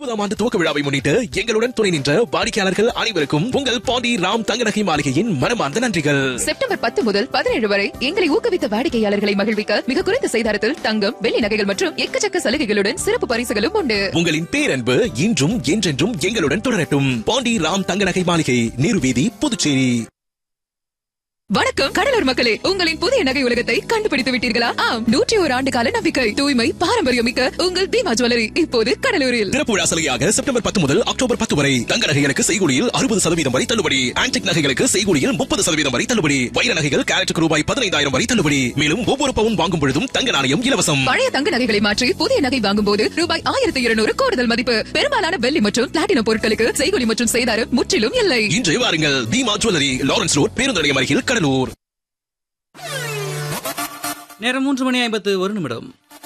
இருபதாம் ஆண்டு துவக்க விழாவை முன்னிட்டு எங்களுடன் துணை நின்ற வாடிக்கையாளர்கள் அனைவருக்கும் உங்கள் பாண்டி ராம் தங்கநகை மாளிகையின் மனமார்ந்த நன்றிகள் செப்டம்பர் பத்து முதல் பதினேழு வரை எங்களை ஊக்குவித்த வாடிக்கையாளர்களை மகிழ்விக்க மிக குறைந்த செய்தாரத்தில் தங்கம் வெள்ளி நகைகள் மற்றும் எக்கச்சக்க சலுகைகளுடன் சிறப்பு பரிசுகளும் உண்டு உங்களின் பேரன்பு இன்றும் என்றென்றும் எங்களுடன் தொடரட்டும் பாண்டி ராம் தங்கநகை மாளிகை நீர்வீதி புதுச்சேரி வணக்கம் கடலூர் மக்களே உங்களின் புதிய நகை உலகத்தை கண்டுபிடித்து விட்டீர்களா ஆம் நூற்றி ஒரு ஆண்டு கால நம்பிக்கை தூய்மை பாரம்பரியம் மிக்க உங்கள் தீமா ஜுவல்லரி இப்போது கடலூரில் திறப்பு விழா சலுகையாக செப்டம்பர் பத்து முதல் அக்டோபர் பத்து வரை தங்க நகைகளுக்கு செய்கூலியில் அறுபது சதவீதம் வரை தள்ளுபடி ஆன்டிக் நகைகளுக்கு செய்கூலியில் முப்பது சதவீதம் வரை தள்ளுபடி வைர நகைகள் கேரட்டுக்கு ரூபாய் பதினைந்தாயிரம் வரை தள்ளுபடி மேலும் ஒவ்வொரு பவுன் வாங்கும் பொழுதும் தங்க நாணயம் இலவசம் பழைய தங்க நகைகளை மாற்றி புதிய நகை வாங்கும் போது ரூபாய் ஆயிரத்தி இருநூறு கூடுதல் மதிப்பு பெரும்பாலான வெள்ளி மற்றும் பிளாட்டினம் பொருட்களுக்கு செய்கொலி மற்றும் செய்தாரம் முற்றிலும் இல்லை இன்று வாருங்கள் தீமா ஜுவல்லரி லாரன்ஸ் ரோட் பேருந்து நிலையம் அருகில் கடலூர் நேரம் மூன்று மணி ஐம்பத்து ஒரு நிமிடம்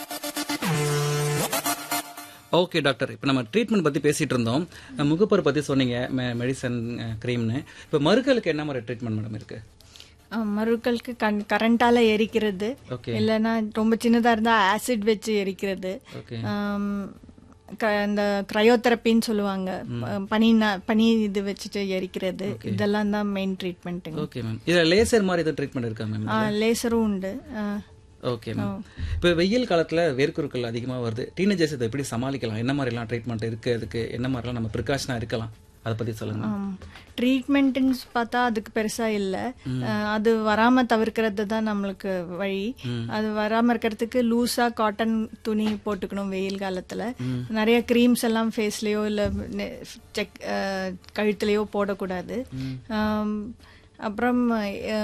ஓகே டாக்டர் இப்போ நம்ம ட்ரீட்மெண்ட் பற்றி பேசிட்டு இருந்தோம் அஹ் முகப்பரு பற்றி சொன்னீங்க மெடிசன் க்ரீம்னு இப்போ மறுக்களுக்கு என்ன மாதிரி ட்ரீட்மெண்ட் மேடம் இருக்கு ஆ, மருக்களுக்கு கண் கரண்டால எரிக்கிறது ஓகே இல்லைன்னா ரொம்ப சின்னதா இருந்தா ஆசிட் வச்சு எரிக்கிறது ஓகே ஆம், க- இந்த கிரையோதெரப்பின்னு சொல்லுவாங்க ப- பனி ந- பனி இது வச்சுட்டு எரிக்கிறது இதெல்லாம் தான் மெயின் ட்ரீட்மெண்ட்டுங்க ஓகே மேம் இதில் லேசர் மாதிரி எதுவும் ட்ரீட்மெண்ட் இருக்கா மேம் லேசரும் உண்டு ஆ, ஓகே மேம் இப்போ வெயில் காலத்தில் வேர்க்குருக்கள் அதிகமாக வருது டீனேஜர்ஸ் இதை எப்படி சமாளிக்கலாம் என்ன மாதிரிலாம் ட்ரீட்மெண்ட் இருக்குது அதுக்கு என்ன மாதிரிலாம் நம்ம ப்ரிகாஷனாக இருக்கலாம் அதை பற்றி சொல்லுங்க ஆம். ட்ரீட்மெண்ட்டுன்னு பார்த்தா அதுக்கு பெருசா இல்லை அது வராம தவிர்க்கிறது தான் நம்மளுக்கு வழி அது வராம இருக்கிறதுக்கு லூஸா காட்டன் துணி போட்டுக்கணும் வெயில் காலத்துல நிறைய க்ரீம்ஸ் எல்லாம் ஃபேஸ்லயோ இல்ல நெ- செக் கழுத்துலயோ போடக்கூடாது ஆம், அப்புறம்